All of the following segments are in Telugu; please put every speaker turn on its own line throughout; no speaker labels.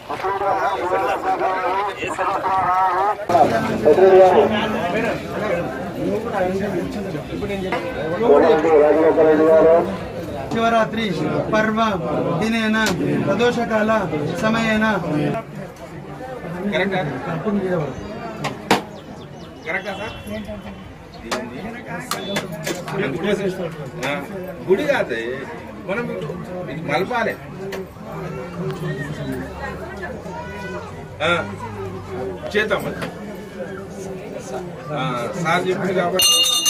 శివరాత్రి పర్వ దినేన ప్రదోషకాల సమయేన
గుడి కాదు మనం ఇది మలపాలి ఆ, చేద్దాం మరి ఆ, సార్ చెప్పింది కాబట్టి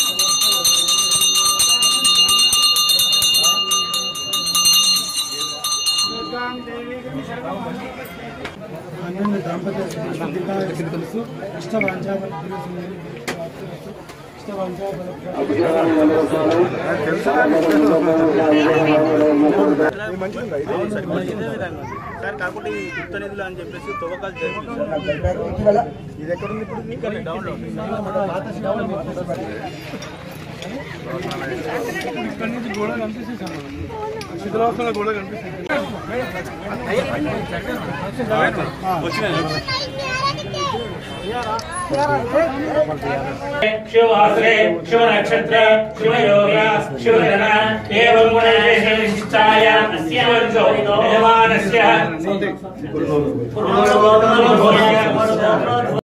అన్యోన్య దాంపత్య తెలుసు ఇష్టవాంఛా ఇష్టవాంఛా
సార్ కాకుండా ఈ గుప్త నిధులు అని చెప్పేసి తవ్వకాలు జరిపించారు ఇది ఎక్కడ ఉంది ఇప్పుడు ఇక్కడ డౌన్లోడ్
ఇక్కడ నుంచి గోడ కనిపిస్తుంది సార్ శిథిలావస్థలో గోడ కనిపిస్తుంది
शिववासरे शिवनक्षत्र शिवयोग शिवजन एवं गुणविशिष्टायाम् अस्य यजमानस्य